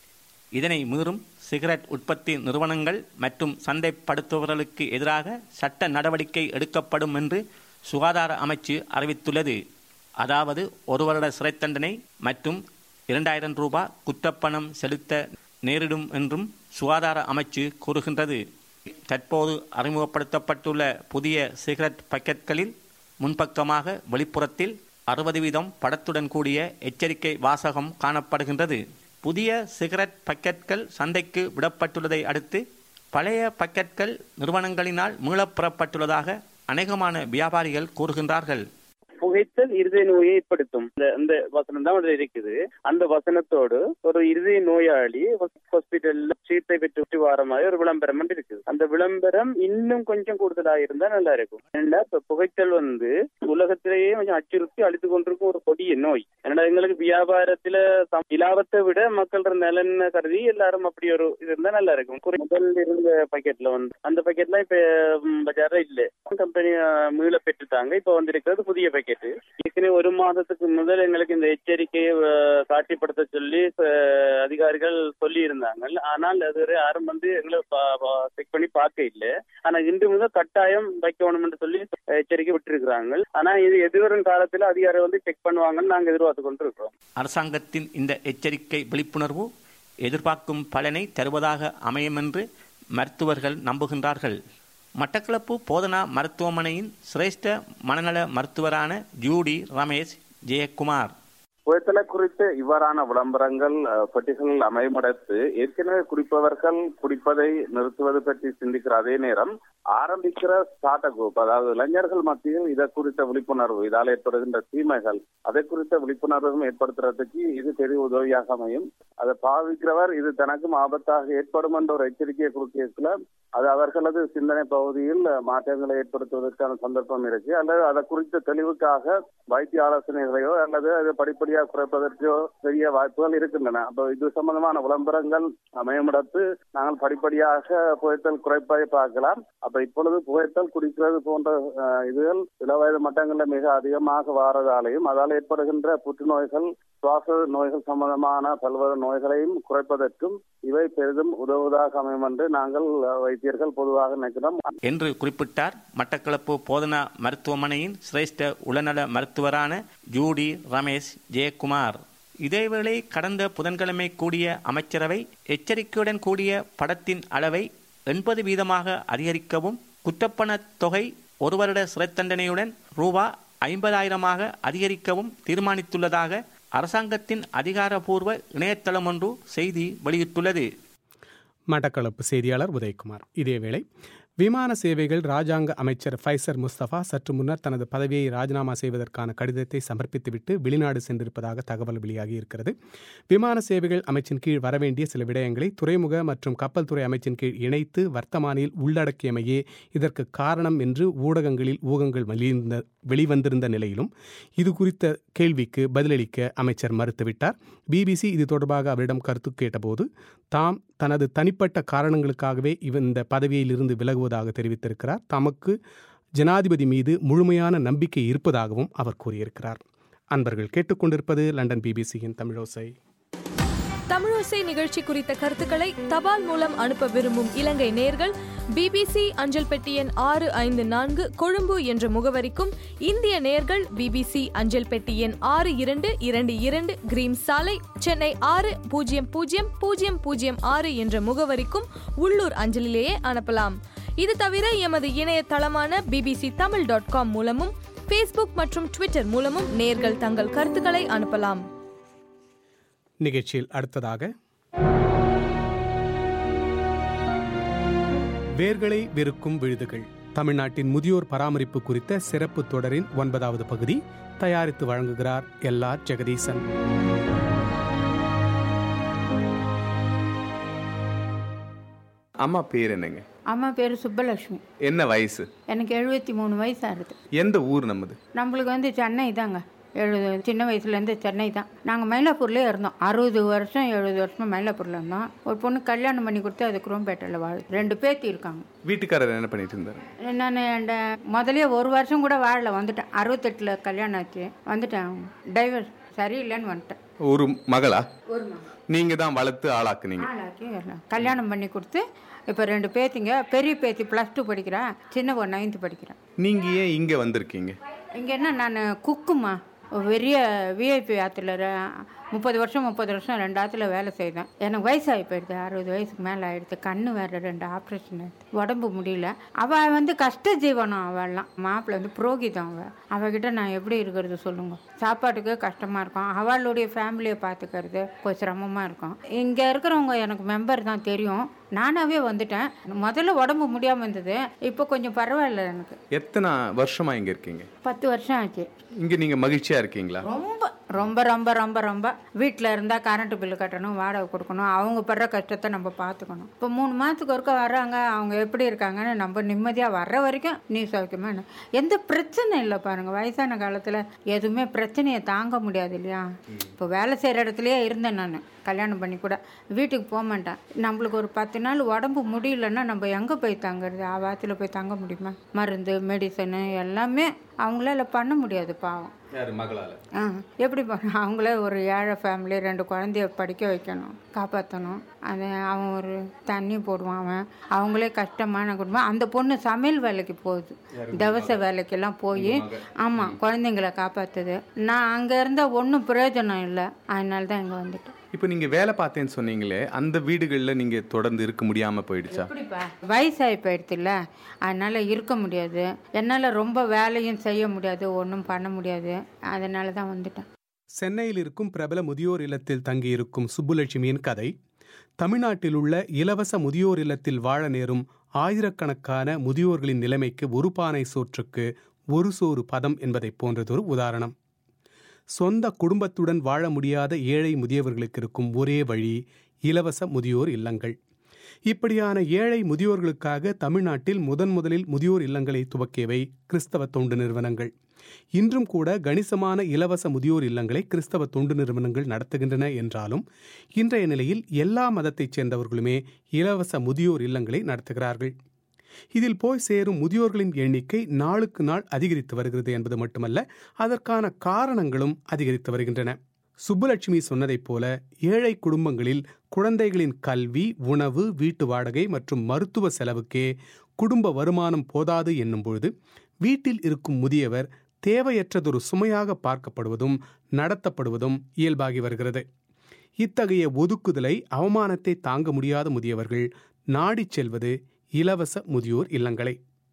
இதனை மீறும் சிகரெட் உற்பத்தி நிறுவனங்கள் மற்றும் சந்தைப்படுத்துபவர்களுக்கு எதிராக சட்ட நடவடிக்கை எடுக்கப்படும் என்று சுகாதார அமைச்சு அறிவித்துள்ளது அதாவது ஒரு வருட சிறை தண்டனை மற்றும் இரண்டாயிரம் ரூபாய் குற்றப்பணம் செலுத்த நேரிடும் என்றும் சுகாதார அமைச்சு கூறுகின்றது தற்போது அறிமுகப்படுத்தப்பட்டுள்ள புதிய சிகரெட் பாக்கெட்களில் முன்பக்கமாக வெளிப்புறத்தில் அறுபது வீதம் படத்துடன் கூடிய எச்சரிக்கை வாசகம் காணப்படுகின்றது புதிய சிகரெட் பாக்கெட்கள் சந்தைக்கு விடப்பட்டுள்ளதை அடுத்து பழைய பாக்கெட்கள் நிறுவனங்களினால் மீளப்பெறப்பட்டுள்ளதாக அநேகமான வியாபாரிகள் கூறுகின்றார்கள் புகை புகைத்தல் இருதய நோயை ஏற்படுத்தும் இந்த- இந்த வசனம் தான் அதுல இருக்குது அந்த வசனத்தோடு ஒரு இருதய நோயாளி ஹாஸ்பிட்டல்ல சிகிச்சை பெற்று வர மாதிரி ஒரு விளம்பரம் வந்து இருக்குது அந்த விளம்பரம் இன்னும் கொஞ்சம் கூடுதலா இருந்தா நல்லா இருக்கும் ஏன்னா இப்ப புகைத்தல் வந்து உலகத்திலேயே கொஞ்சம் அச்சுறுத்தி அழித்து கொண்டிருக்கும் ஒரு கொடிய நோய் ஏன்னா எங்களுக்கு வியாபாரத்துல சம்- இலாபத்தை விட மக்கள் நலன் கருதி எல்லாரும் அப்படி ஒரு இது இருந்தா நல்லா இருக்கும் குறி- முதல்ல இருந்த பாக்கெட்ல வந்து அந்த பாக்கெட்லாம் இப்ப ம், பஜார்ல இல்ல கம்பெனி மீள பெற்றுட்டாங்க இப்ப வந்திருக்கிறது புதிய பாக்கெட் ஏற்கனவே ஒரு மாதத்துக்கு முதல் எங்களுக்கு இந்த எச்சரிக்கையை அஹ், காட்சிப்படுத்த சொல்லி அஹ், அதிகாரிகள் சொல்லி இருந்தாங்க ஆனால் அது வரை யாரும் வந்து எங்களை செக் பண்ணி பார்க்க இல்லை ஆனா இன்று முதல் கட்டாயம் வைக்கணும்னு சொல்லி எச்சரிக்கை விட்டிருக்கிறாங்க ஆனா இது எதிர்வரும் காலத்துல அதிகாரி வந்து செக் பண்ணுவாங்கன்னு நாங்க எதிர்பார்த்து கொண்டு இருக்கிறோம் அரசாங்கத்தின் இந்த எச்சரிக்கை விழிப்புணர்வு எதிர்பார்க்கும் பலனை தருவதாக அமையும் என்று மருத்துவர்கள் நம்புகின்றார்கள் மட்டக்களப்பு போதனா மருத்துவமனையின் சிரேஷ்ட மனநல மருத்துவரான ஜூடி ரமேஷ் ஜெயக்குமார் புகைத்தலை குறித்து இவ்வாறான விளம்பரங்கள் அஹ், பெட்டிகள் அமைமடைத்து ஏற்கனவே குடிப்பவர்கள் குடிப்பதை நிறுத்துவது பற்றி சிந்திக்கிற அதே நேரம் ஆரம்பிக்கிற ஸ்டார்ட் குரூப் அதாவது இளைஞர்கள் மத்தியில் இதை குறித்த விழிப்புணர்வு இதால் ஏற்படுகின்ற தீமைகள் அதை குறித்த விழிப்புணர்வும் ஏற்படுத்துறதுக்கு இது பெரிய உதவியாக அமையும் அதை பாவிக்கிறவர் இது தனக்கும் ஆபத்தாக ஏற்படும் என்ற ஒரு எச்சரிக்கையை கொடுக்கல அது அவர்களது சிந்தனை பகுதியில் மாற்றங்களை ஏற்படுத்துவதற்கான சந்தர்ப்பம் இருக்கு அல்லது அதை குறித்த தெளிவுக்காக வைத்திய ஆலோசனைகளையோ அல்லது அதை படிப்படியாக குறைப்பதற்கோ பெரிய வாய்ப்புகள் இருக்கின்றன அப்போ இது சம்பந்தமான விளம்பரங்கள் அமையமிடத்து நாங்கள் படிப்படியாக புகைத்தல் குறைப்பதை பார்க்கலாம் அப்ப இப்பொழுது புகைத்தல் குடிக்கிறது போன்ற அஹ், இதுகள் இளவயது மட்டங்களில் மிக அதிகமாக வாரதாலையும் அதால் ஏற்படுகின்ற புற்றுநோய்கள் சுவாச நோய்கள் சம்பந்தமான பல்வேறு நோய்களையும் குறைப்பதற்கும் இவை பெரிதும் உதவுவதாக அமையும் என்று நாங்கள் அஹ், வைத்தியர்கள் பொதுவாக நினைக்கிறோம் என்று குறிப்பிட்டார் மட்டக்களப்பு போதனா மருத்துவமனையின் சிரேஷ்ட உளநல மருத்துவரான ஜூடி ரமேஷ் ஜெயக்குமார் இதேவேளை கடந்த புதன்கிழமை கூடிய அமைச்சரவை எச்சரிக்கையுடன் கூடிய படத்தின் அளவை எண்பது வீதமாக அதிகரிக்கவும் குற்றப்பணத் தொகை ஒரு வருட சிறை தண்டனையுடன் ரூபா ஐம்பதாயிரமாக அதிகரிக்கவும் தீர்மானித்துள்ளதாக அரசாங்கத்தின் அதிகாரப்பூர்வ இணையதளம் ஒன்று செய்தி வெளியிட்டுள்ளது மட்டக்களப்பு செய்தியாளர் உதயகுமார் இதேவேளை விமான சேவைகள் ராஜாங்க அமைச்சர் ஃபைசர் முஸ்தபா சற்று முன்னர் தனது பதவியை ராஜினாமா செய்வதற்கான கடிதத்தை சமர்ப்பித்துவிட்டு வெளிநாடு சென்றிருப்பதாக தகவல் வெளியாகி இருக்கிறது விமான சேவைகள் அமைச்சின் கீழ் வரவேண்டிய சில விடயங்களை துறைமுக மற்றும் கப்பல் துறை அமைச்சின் கீழ் இணைத்து வர்த்தமானியில் உள்ளடக்கியமையே இதற்கு காரணம் என்று ஊடகங்களில் ஊகங்கள் வெளியிருந்த வெளிவந்திருந்த நிலையிலும் இது குறித்த கேள்விக்கு பதிலளிக்க அமைச்சர் மறுத்துவிட்டார் பிபிசி இது தொடர்பாக அவரிடம் கருத்து கேட்டபோது தாம் தனது தனிப்பட்ட காரணங்களுக்காகவே இவ இந்த பதவியிலிருந்து விலகுவதாக தெரிவித்திருக்கிறார் தமக்கு ஜனாதிபதி மீது முழுமையான நம்பிக்கை இருப்பதாகவும் அவர் கூறியிருக்கிறார் அன்பர்கள் கேட்டுக்கொண்டிருப்பது லண்டன் பிபிசியின் தமிழோசை தமிழோசை நிகழ்ச்சி குறித்த கருத்துக்களை தபால் மூலம் அனுப்ப விரும்பும் இலங்கை நேர்கள் பிபிசி அஞ்சல் பெட்டி எண் ஆறு ஐந்து நான்கு கொழும்பு என்ற முகவரிக்கும் இந்திய நேர்கள் பிபிசி அஞ்சல் பெட்டி எண் ஆறு இரண்டு இரண்டு இரண்டு கிரீம் சாலை சென்னை ஆறு பூஜ்ஜியம் பூஜ்ஜியம் பூஜ்ஜியம் பூஜ்ஜியம் ஆறு என்ற முகவரிக்கும் உள்ளூர் அஞ்சலிலேயே அனுப்பலாம் இது தவிர எமது இணையதளமான பிபிசி தமிழ் டாட் காம் மூலமும் ஃபேஸ்புக் மற்றும் ட்விட்டர் மூலமும் நேர்கள் தங்கள் கருத்துக்களை அனுப்பலாம் நிகழ்ச்சியில் அடுத்ததாக வேர்களை வெறுக்கும் விழுதுகள் தமிழ்நாட்டின் முதியோர் பராமரிப்பு குறித்த சிறப்பு தொடரின் ஒன்பதாவது பகுதி தயாரித்து வழங்குகிறார் எல் ஆர் ஜெகதீசன் அம்மா பேர் என்னங்க அம்மா பேர் சுப்பலட்சுமி என்ன வயசு எனக்கு எழுபத்தி மூணு வயசு ஆகுது எந்த ஊர் நம்மது நம்மளுக்கு வந்து சென்னை தாங்க எழுபது சின்ன வயசுலேருந்து சென்னை தான் நாங்கள் மயிலாப்பூர்லேயே இருந்தோம் அறுபது வருஷம் எழுபது வருஷமாக மயிலாப்பூரில் இருந்தோம் ஒரு பொண்ணு கல்யாணம் பண்ணி கொடுத்து அது குரோம்பேட்டையில் வாழ் ரெண்டு பேத்தி இருக்காங்க வீட்டுக்காரர் என்ன பண்ணிட்டு இருந்தாரு நான் என் முதலே ஒரு வருஷம் கூட வாழல வந்துட்டேன் அறுபத்தெட்டில் கல்யாணம் ஆச்சு வந்துட்டேன் டைவர் சரியில்லைன்னு வந்துட்டேன் ஒரு மகளா ஒரு மகன். நீங்க தான் வளர்த்து ஆளாக்குனீங்க ஆளாக்கி எல்லாம் கல்யாணம் பண்ணி கொடுத்து இப்போ ரெண்டு பேத்திங்க பெரிய பேத்தி ப்ளஸ் டூ படிக்கிறா சின்ன பொண்ணு நைன்த்து படிக்கிறேன் நீங்க ஏன் இங்க வந்திருக்கீங்க இங்கே என்ன நான் குக்குமா பெரிய விஐபி ஆற்றுல முப்பது வருஷம் முப்பது வருஷம் ரெண்டு ஆத்துல வேலை செய்தேன் எனக்கு வயசாகி போயிடுது அறுபது வயசுக்கு மேலே ஆயிடுது கண்ணு வேறு ரெண்டு ஆப்ரேஷன் எடுத்து உடம்பு முடியல அவள் வந்து கஷ்ட ஜீவனம் அவள்லாம் மாப்பிள்ளை வந்து புரோகிதம் அவள் அவகிட்ட நான் எப்படி இருக்கிறது சொல்லுங்க சாப்பாட்டுக்கு கஷ்டமாக இருக்கும் அவளுடைய ஃபேமிலியை பார்த்துக்கிறது கொஞ்சம் சிரமமாக இருக்கும் இங்கே இருக்கிறவங்க எனக்கு மெம்பர் தான் தெரியும் நானாவே வந்துட்டேன் முதல்ல உடம்பு முடியாமல் இருந்தது இப்போ கொஞ்சம் பரவாயில்ல எனக்கு எத்தனை வருஷமா இங்க இருக்கீங்க பத்து வருஷம் ஆச்சு இங்க நீங்க மகிழ்ச்சியா இருக்கீங்களா ரொம்ப ரொம்ப ரொம்ப ரொம்ப ரொம்ப வீட்டில் இருந்தால் கரண்ட் பில்லு கட்டணும் வாடகை கொடுக்கணும் அவங்க படுற கஷ்டத்தை நம்ம பார்த்துக்கணும் இப்போ மூணு மாதத்துக்கு ஒருக்க வர்றாங்க அவங்க எப்படி இருக்காங்கன்னு நம்ம நிம்மதியாக வர்ற வரைக்கும் நீ சௌக்கியமா என்ன? எந்த பிரச்சனை இல்லை பாருங்க வயசான காலத்தில் எதுவுமே பிரச்சனையை தாங்க முடியாது இல்லையா இப்போ வேலை செய்கிற இடத்துலயே இருந்தேன் நான் கல்யாணம் பண்ணி கூட வீட்டுக்கு போக மாட்டேன் நம்மளுக்கு ஒரு பத்து நாள் உடம்பு முடியலன்னா நம்ம எங்கே போய் தங்குறது ஆவாத்தில் போய் தங்க முடியுமா மருந்து மெடிசனு எல்லாமே அவங்களால பண்ண முடியாது பாவம் யாரு மகளால ஆ எப்படி பண்ண அவங்களே ஒரு ஏழை ஃபேமிலி ரெண்டு குழந்தைய படிக்க வைக்கணும் காப்பாற்றணும் அது அவன் ஒரு தண்ணி போடுவான் அவன் அவங்களே கஷ்டமான குடும்பம் அந்த பொண்ணு சமையல் வேலைக்கு போகுது யாரு? தவச வேலைக்கெல்லாம் போய் உங்க மக? ஆமாம் குழந்தைங்கள காப்பாற்றுது நான் அங்கே இருந்தால் ஒன்றும் பிரயோஜனம் இல்லை அதனால தான் இங்கே வந்துட்டேன் இப்போ நீங்க வேலை பார்த்தேன்னு சொன்னீங்களே அந்த வீடுகள்ல நீங்க தொடர்ந்து இருக்க முடியாம போயிடுச்சா எப்படிப்பா வயசாகி போயிடுச்சுல்ல அதனால் இருக்க முடியாது என்னால் ரொம்ப வேலையும் செய்ய முடியாது ஒன்றும் பண்ண முடியாது அதனால தான் வந்துட்டேன் சென்னையில் இருக்கும் பிரபல முதியோர் இல்லத்தில் தங்கியிருக்கும் சுப்புலட்சுமியின் கதை தமிழ்நாட்டில் உள்ள இலவச முதியோர் இல்லத்தில் வாழ நேரும் ஆயிரக்கணக்கான முதியோர்களின் நிலைமைக்கு ஒரு பானை சோற்றுக்கு ஒரு சோறு பதம் என்பதைப் போன்றதொரு உதாரணம் சொந்த குடும்பத்துடன் வாழ முடியாத ஏழை முதியவர்களுக்கு இருக்கும் ஒரே வழி இலவச முதியோர் இல்லங்கள் இப்படியான ஏழை முதியோர்களுக்காக தமிழ்நாட்டில் முதன் முதலில் முதியோர் இல்லங்களை துவக்கியவை கிறிஸ்தவ தொண்டு நிறுவனங்கள் இன்றும் கூட கணிசமான இலவச முதியோர் இல்லங்களை கிறிஸ்தவ தொண்டு நிறுவனங்கள் நடத்துகின்றன என்றாலும் இன்றைய நிலையில் எல்லா மதத்தைச் சேர்ந்தவர்களுமே இலவச முதியோர் இல்லங்களை நடத்துகிறார்கள் இதில் போய் சேரும் முதியோர்களின் எண்ணிக்கை நாளுக்கு நாள் அதிகரித்து வருகிறது என்பது மட்டுமல்ல அதற்கான காரணங்களும் அதிகரித்து வருகின்றன சுப்புலட்சுமி சொன்னதைப் போல ஏழை குடும்பங்களில் குழந்தைகளின் கல்வி உணவு வீட்டு வாடகை மற்றும் மருத்துவ செலவுக்கே குடும்ப வருமானம் போதாது என்னும் பொழுது வீட்டில் இருக்கும் முதியவர் தேவையற்றதொரு சுமையாக பார்க்கப்படுவதும் நடத்தப்படுவதும் இயல்பாகி வருகிறது இத்தகைய ஒதுக்குதலை அவமானத்தை தாங்க முடியாத முதியவர்கள் நாடிச் செல்வது இலவச முதியோர் இல்லங்களை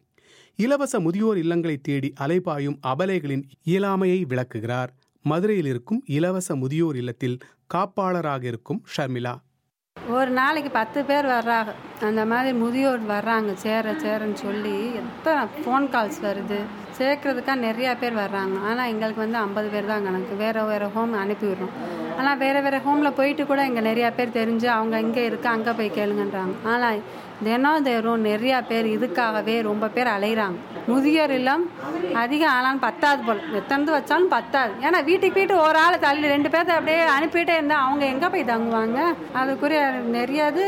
இலவச முதியோர் இல்லங்களை தேடி அலைபாயும் அபலைகளின் இயலாமையை விளக்குகிறார் மதுரையில் இருக்கும் இலவச முதியோர் இல்லத்தில் காப்பாளராக இருக்கும் ஷர்மிளா ஒரு நாளைக்கு பத்து பேர் வர்றாங்க அந்த மாதிரி முதியோர் வர்றாங்க சேர சேரன்னு சொல்லி எத்தனை ஃபோன் கால்ஸ் வருது சேர்க்கறதுக்காக நிறையா பேர் வர்றாங்க ஆனால் எங்களுக்கு வந்து ஐம்பது பேர் தான் கணக்கு வேறு வேறு ஹோம் அனுப்பி விடுறோம் ஆனால் வேறு வேறு ஹோமில் போயிட்டு கூட இங்கே நிறையா பேர் தெரிஞ்சு அவங்க இங்கே இருக்க அங்கே போய் கேளுங்கன்றாங்க ஆனால் தினம் தேரும் நிறையா பேர் இதுக்காகவே ரொம்ப பேர் அலைகிறாங்க முதியோர் இல்லம் அதிகம் ஆனாலும் பத்தாது போல் எத்தனை வச்சாலும் பத்தாது ஏன்னா வீட்டுக்கு வீட்டு ஒரு ஆள் தள்ளி ரெண்டு பேர்த்த அப்படியே அனுப்பிட்டே இருந்தால் அவங்க எங்கே போய் தங்குவாங்க அதுக்குரிய நிறையாது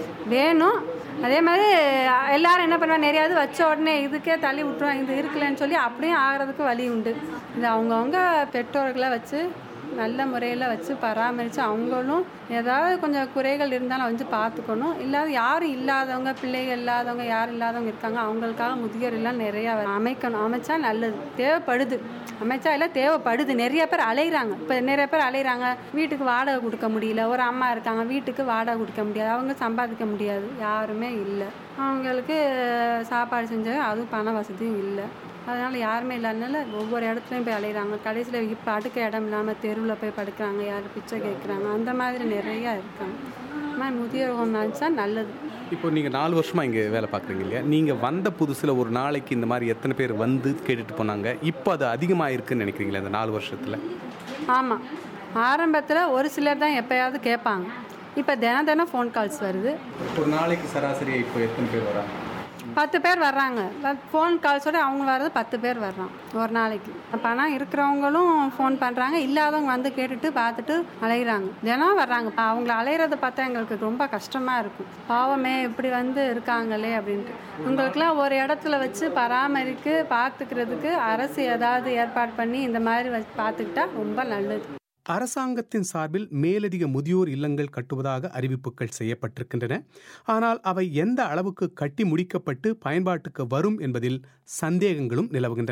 வேணும் அதே மாதிரி எல்லாரும் என்ன பண்ணுவாங்க நிறையாது வச்ச உடனே இதுக்கே தள்ளி விட்டுருவாங்க இது இருக்குல்லன்னு சொல்லி அப்படியும் ஆகிறதுக்கு வழி உண்டு இது அவங்கவுங்க பெற்றோர்களை வச்சு நல்ல முறையில் வச்சு பராமரித்து அவங்களும் ஏதாவது கொஞ்சம் குறைகள் இருந்தாலும் வந்து பார்த்துக்கணும் இல்லாத யாரும் இல்லாதவங்க பிள்ளைகள் இல்லாதவங்க யாரும் இல்லாதவங்க இருக்காங்க அவங்களுக்காக முதியோர் எல்லாம் நிறையா அமைக்கணும் அமைச்சா நல்லது தேவைப்படுது அமைச்சா எல்லாம் தேவைப்படுது நிறைய பேர் அலைகிறாங்க இப்போ நிறைய பேர் அலைகிறாங்க வீட்டுக்கு வாடகை கொடுக்க முடியல ஒரு அம்மா இருக்காங்க வீட்டுக்கு வாடகை கொடுக்க முடியாது அவங்க சம்பாதிக்க முடியாது யாருமே இல்லை அவங்களுக்கு சாப்பாடு செஞ்சு அதுவும் பண வசதியும் இல்லை அதனால் யாருமே இல்லாதனால ஒவ்வொரு இடத்துலையும் போய் அலைகிறாங்க கடைசியில் இப்போ அடுக்க இடம் இல்லாமல் தெருவில் போய் படுக்கிறாங்க யார் பிச்சை கேட்குறாங்க அந்த மாதிரி நிறையா இருக்காங்க ஆனால் முதியோர் ஹோம் நினச்சா நல்லது இப்போ நீங்கள் நாலு வருஷமா இங்கே வேலை பார்க்குறீங்க இல்லையா நீங்கள் வந்த புதுசில் ஒரு நாளைக்கு இந்த மாதிரி எத்தனை பேர் வந்து கேட்டுட்டு போனாங்க இப்போ அது அதிகமாக இருக்குன்னு நினைக்கிறீங்களா இந்த நாலு வருஷத்தில் ஆமாம் ஆரம்பத்தில் ஒரு சிலர் தான் எப்போயாவது கேட்பாங்க இப்போ தினம் தினம் ஃபோன் கால்ஸ் வருது ஒரு நாளைக்கு சராசரி இப்போ எத்தனை பேர் வராங்க பத்து பேர் வர்றாங்க ஃபோன் கால்ஸோட அவங்க வர்றது பத்து பேர் வர்றான் ஒரு நாளைக்கு பணம் இருக்கிறவங்களும் ஃபோன் பண்ணுறாங்க இல்லாதவங்க வந்து கேட்டுட்டு பார்த்துட்டு அலைகிறாங்க தினம் வர்றாங்க அவங்கள அலையிறத பார்த்தா எங்களுக்கு ரொம்ப கஷ்டமாக இருக்கும் பாவமே இப்படி வந்து இருக்காங்களே அப்படின்ட்டு உங்களுக்குலாம் ஒரு இடத்துல வச்சு பராமரிக்கு பார்த்துக்கிறதுக்கு அரசு ஏதாவது ஏற்பாடு பண்ணி இந்த மாதிரி வச்சு பார்த்துக்கிட்டா ரொம்ப நல்லது அரசாங்கத்தின் சார்பில் மேலதிக முதியோர் இல்லங்கள் கட்டுவதாக அறிவிப்புகள் செய்யப்பட்டிருக்கின்றன ஆனால் அவை எந்த அளவுக்கு கட்டி முடிக்கப்பட்டு பயன்பாட்டுக்கு வரும் என்பதில் சந்தேகங்களும் நிலவுகின்றன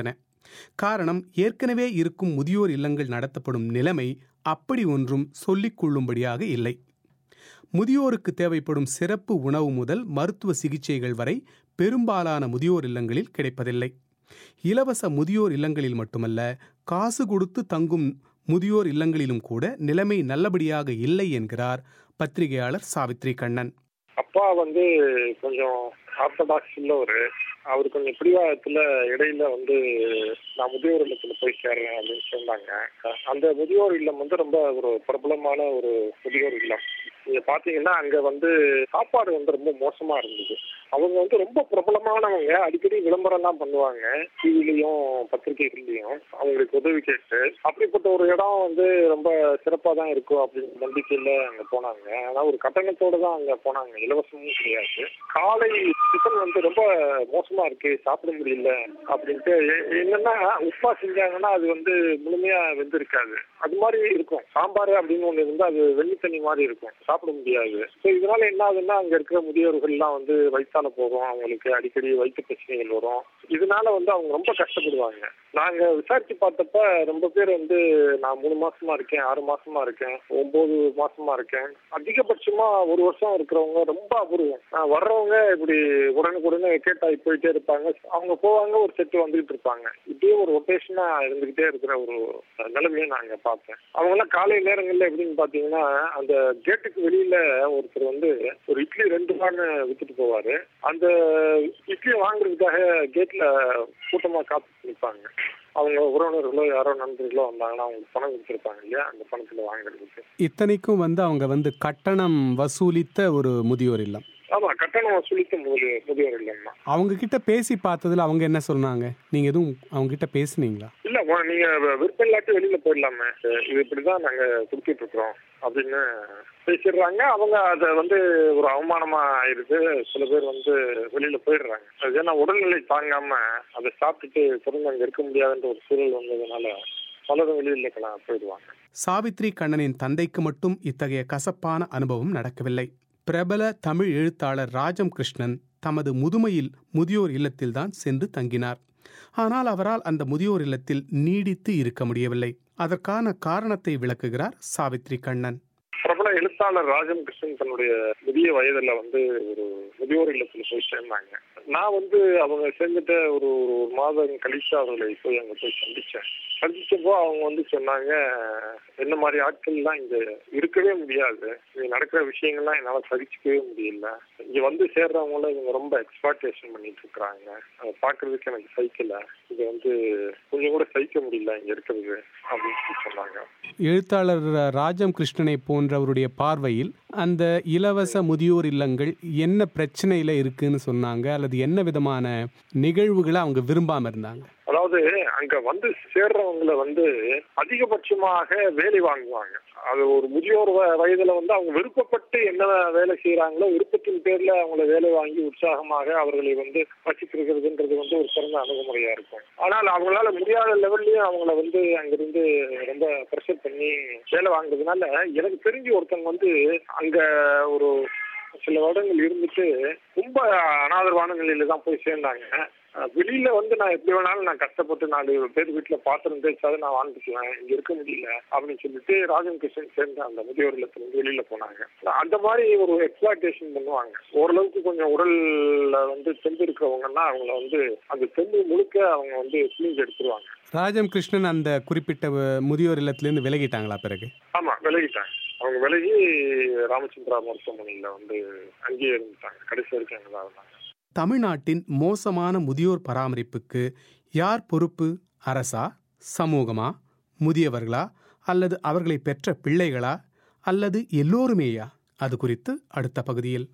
காரணம் ஏற்கனவே இருக்கும் முதியோர் இல்லங்கள் நடத்தப்படும் நிலைமை அப்படி ஒன்றும் சொல்லிக் கொள்ளும்படியாக இல்லை முதியோருக்கு தேவைப்படும் சிறப்பு உணவு முதல் மருத்துவ சிகிச்சைகள் வரை பெரும்பாலான முதியோர் இல்லங்களில் கிடைப்பதில்லை இலவச முதியோர் இல்லங்களில் மட்டுமல்ல காசு கொடுத்து தங்கும் முதியோர் இல்லங்களிலும் கூட நிலைமை நல்லபடியாக இல்லை என்கிறார் பத்திரிகையாளர் சாவித்ரி கண்ணன் அப்பா வந்து கொஞ்சம் ஆர்த்தடாக்ஸ் உள்ளவர் அவர் கொஞ்சம் பிடிவாதத்துல இடையில வந்து நான் முதியோர் இல்லத்துல போய் சேர்றேன் அப்படின்னு சொன்னாங்க அந்த முதியோர் இல்லம் வந்து ரொம்ப ஒரு பிரபலமான ஒரு முதியோர் இல்லம் நீங்க பாத்தீங்கன்னா அங்க வந்து சாப்பாடு வந்து ரொம்ப மோசமா இருந்தது அவங்க வந்து ரொம்ப பிரபலமானவங்க அடிக்கடி விளம்பரம் எல்லாம் பண்ணுவாங்க டிவிலையும் பத்திரிகைகள்லயும் அவங்களுக்கு உதவி கேட்டு அப்படிப்பட்ட ஒரு இடம் வந்து ரொம்ப சிறப்பா தான் இருக்கும் அப்படின்னு நம்பிக்கையில அங்க போனாங்க ஆனா ஒரு கட்டணத்தோட தான் அங்க போனாங்க இலவசமும் கிடையாது காலை டிஃபன் வந்து ரொம்ப மோசமா இருக்கு சாப்பிட முடியல அப்படின்ட்டு எ- என்னன்னா உப்புமா செஞ்சாங்கன்னா அது வந்து முழுமையா வெந்திருக்காது அது மாதிரி இருக்கும் சாம்பார் அப்படின்னு ஒண்ணு இருந்தா அது வெள்ளி தண்ணி மாதிரி இருக்கும் சாப்பிட முடியாது ஸோ இதனால என்ன ஆகுதுன்னா அங்க இருக்கிற முதியோர்கள்லாம் வந்து வயிற்றால போகும் அவங்களுக்கு அடிக்கடி வயிற்று பிரச்சனைகள் வரும் இதனால வந்து அவங்க ரொம்ப கஷ்டப்படுவாங்க நாங்க விசாரிச்சு பார்த்தப்ப ரொம்ப பேர் வந்து நான் மூணு மாசமா இருக்கேன் ஆறு மாசமா இருக்கேன் ஒன்பது மாசமா இருக்கேன் அதிகபட்சமா ஒரு வருஷம் இருக்கிறவங்க ரொம்ப அபூர்வம் ஆஹ் வர்றவங்க இப்படி உடனுக்குடனே கேட்டாய் போயிட்டே இருப்பாங்க அவங்க போவாங்க ஒரு செட்டு வந்துகிட்டு இருப்பாங்க இப்படியே ஒரு ரொட்டேஷனா இருந்துகிட்டே இருக்கிற ஒரு நிலைமையை நாங்க பார்த்தேன் அவங்க எல்லாம் காலை நேரங்கள்ல எப்படின்னு பாத்தீங்கன்னா அந்த கேட்டுக்கு வெளியில ஒருத்தர் வந்து ஒரு இட்லி ரெண்டு ரூபான்னு வித்துட்டு போவாரு அந்த இட்லியை வாங்குறதுக்காக கேட்ல கூட்டமா காத்து நிற்பாங்க அவங்க உறவினர்களோ யாரோ நண்பர்களோ வந்தாங்கன்னா அவங்க பணம் கொடுத்துருப்பாங்க இல்லையா அந்த பணத்துல வாங்குறதுக்கு இத்தனைக்கும் வந்து அவங்க வந்து கட்டணம் வசூலித்த ஒரு முதியோர் இல்லம் ஆமா கட்டணம் வசூலிக்க முதிய முதியோர் இல்லைன்னா அவங்க கிட்ட பேசி பார்த்ததுல அவங்க என்ன சொன்னாங்க நீங்க எதுவும் அவங்க கிட்ட பேசுனீங்களா இல்ல உன- நீங்க விற்பனை இல்லாட்டி வெளியில போயிடலாமே இது இப்படிதான் நாங்க கொடுத்துட்டு இருக்கிறோம் அப்படின்னு பேசிடுறாங்க அவங்க அதை வந்து ஒரு அவமானமா ஆயிருது சில பேர் வந்து வெளியில போயிடுறாங்க அது ஏன்னா உடல்நிலை தாங்காம அதை சாப்பிட்டுட்டு தொடர்ந்து அங்க இருக்க முடியாதுன்ற ஒரு சூழல் வந்ததுனால பலரும் வெளியில இருக்கலாம் போயிடுவாங்க சாவித்ரி கண்ணனின் தந்தைக்கு மட்டும் இத்தகைய கசப்பான அனுபவம் நடக்கவில்லை பிரபல தமிழ் எழுத்தாளர் ராஜம் கிருஷ்ணன் தமது முதுமையில் முதியோர் இல்லத்தில்தான் சென்று தங்கினார் ஆனால் அவரால் அந்த முதியோர் இல்லத்தில் நீடித்து இருக்க முடியவில்லை அதற்கான காரணத்தை விளக்குகிறார் சாவித்ரி கண்ணன் பிரபல எழுத்தாளர் ராஜம் கிருஷ்ணன் தன்னுடைய முதிய வயதுல வந்து ஒரு முதியோர் இல்லத்துல போய் சேர்ந்தாங்க நான் வந்து அவங்க சேர்ந்துட்ட ஒரு ஒரு ஒரு மாதம் கழிச்சு அவர்களை போய் அங்க போய் சந்திச்சேன் சந்திச்சப்போ அவங்க வந்து சொன்னாங்க என்ன மாதிரி ஆட்கள்லாம் இங்க இருக்கவே முடியாது இங்க நடக்கிற விஷயங்கள்லாம் என்னால சகிச்சுக்கவே முடியல இங்க வந்து சேர்றவங்கள இவங்க ரொம்ப எக்ஸ்பிளாட்டேஷன் பண்ணிட்டு இருக்கிறாங்க அதை பாக்குறதுக்கு எனக்கு சகிக்கல இது வந்து கொஞ்சம் கூட சகிக்க முடியல இங்க இருக்கிறது அப்படின்னு சொல்லி சொன்னாங்க எழுத்தாளர் ராஜம் கிருஷ்ணனை போன்றவருடைய பார்வையில் அந்த இலவச முதியோர் இல்லங்கள் என்ன பிரச்சனையில இருக்குன்னு சொன்னாங்க அல்லது என்ன விதமான நிகழ்வுகளை அவங்க விரும்பாம இருந்தாங்க அதாவது அங்க வந்து சேர்றவங்கள வந்து அதிகபட்சமாக வேலை வாங்குவாங்க அது ஒரு முதியோர் வ- வயதுல வந்து அவங்க விருப்பப்பட்டு என்ன வேலை செய்யறாங்களோ விருப்பத்தின் பேர்ல அவங்கள வேலை வாங்கி உற்சாகமாக அவர்களை வந்து வச்சிருக்கிறதுன்றது வந்து ஒரு சிறந்த அணுகுமுறையா இருக்கும் ஆனால் அவங்களால முடியாத லெவல்லயும் அவங்கள வந்து அங்கிருந்து ரொம்ப ப்ரெஷர் பண்ணி வேலை வாங்குறதுனால எனக்கு தெரிஞ்சு ஒருத்தவங்க வந்து அங்க ஒரு சில வருடங்கள் இருந்துட்டு ரொம்ப அனாதரவான நிலையில தான் போய் சேர்ந்தாங்க அஹ் வெளியில வந்து நான் எப்படி வேணாலும் நான் கஷ்டப்பட்டு நாலு பேர் வீட்டுல பாத்திரம் தேய்ச்சாவது நான் வாழ்ந்துக்குவேன் இங்க இருக்க முடியல அப்படின்னு சொல்லிட்டு ராஜன் கிருஷ்ணன் சேர்ந்து அந்த முதியோர் இல்லத்துல இருந்து வெளியில போனாங்க அந்த மாதிரி ஒரு எக்ஸ்பிளாட்டேஷன் பண்ணுவாங்க ஓரளவுக்கு கொஞ்சம் உடல்ல வந்து தெம்பு இருக்கிறவங்கன்னா அவங்கள வந்து அந்த தெம்பு முழுக்க அவங்க வந்து கிளீன் எடுத்துருவாங்க ராஜம் கிருஷ்ணன் அந்த குறிப்பிட்ட அஹ், முதியோர் இல்லத்திலிருந்து விலகிட்டாங்களா பிறகு ஆமா விலகிட்டாங்க அவங்க விலகி ராமச்சந்திரா மருத்துவமனையில வந்து அங்கேயே இருந்துட்டாங்க கடைசி வரைக்கும் அங்கதான் இருந்தாங்க தமிழ்நாட்டின் மோசமான முதியோர் பராமரிப்புக்கு யார் பொறுப்பு அரசா சமூகமா முதியவர்களா அல்லது அவர்களை பெற்ற பிள்ளைகளா அல்லது எல்லோருமேயா அது குறித்து அடுத்த பகுதியில்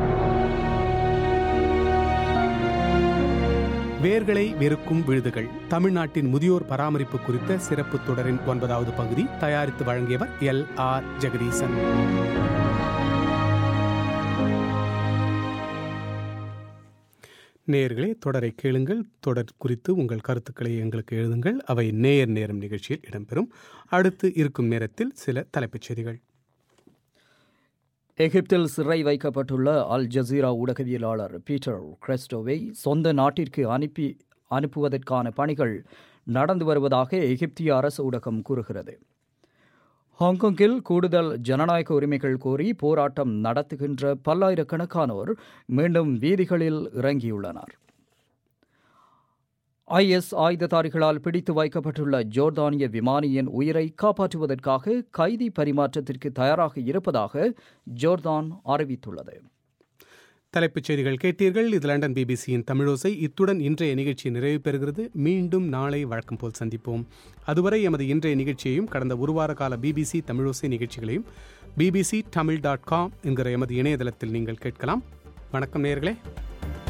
வேர்களை வெறுக்கும் விழுதுகள் தமிழ்நாட்டின் முதியோர் பராமரிப்பு குறித்த சிறப்பு தொடரின் ஒன்பதாவது பகுதி தயாரித்து வழங்கியவர் எல் ஆர் ஜெகதீசன் நேயர்களே தொடரை கேளுங்கள் தொடர் குறித்து உங்கள் கருத்துக்களை எங்களுக்கு எழுதுங்கள் அவை நேயர் நேரம் நிகழ்ச்சியில் இடம்பெறும் அடுத்து இருக்கும் நேரத்தில் சில தலைப்புச் செய்திகள் எகிப்தில் சிறை வைக்கப்பட்டுள்ள அல் ஜசீரா ஊடகவியலாளர் பீட்டர் கிரெஸ்டோவை சொந்த நாட்டிற்கு அனுப்பி அனுப்புவதற்கான பணிகள் நடந்து வருவதாக எகிப்திய அரசு ஊடகம் கூறுகிறது ஹாங்காங்கில் கூடுதல் ஜனநாயக உரிமைகள் கோரி போராட்டம் நடத்துகின்ற பல்லாயிரக்கணக்கானோர் மீண்டும் வீதிகளில் இறங்கியுள்ளனர் ஐஎஸ் ஆயுததாரிகளால் பிடித்து வைக்கப்பட்டுள்ள ஜோர்தானிய விமானியின் உயிரை காப்பாற்றுவதற்காக கைதி பரிமாற்றத்திற்கு தயாராக இருப்பதாக ஜோர்தான் அறிவித்துள்ளது தலைப்புச் செய்திகள் கேட்டீர்கள் இது லண்டன் பிபிசியின் தமிழோசை இத்துடன் இன்றைய நிகழ்ச்சி நிறைவு பெறுகிறது மீண்டும் நாளை வழக்கம் போல் சந்திப்போம் அதுவரை எமது இன்றைய நிகழ்ச்சியையும் கடந்த ஒரு வார கால பிபிசி தமிழோசை நிகழ்ச்சிகளையும் பிபிசி தமிழ் டாட் காம் என்கிற எமது இணையதளத்தில் நீங்கள் கேட்கலாம் வணக்கம் நேயர்களே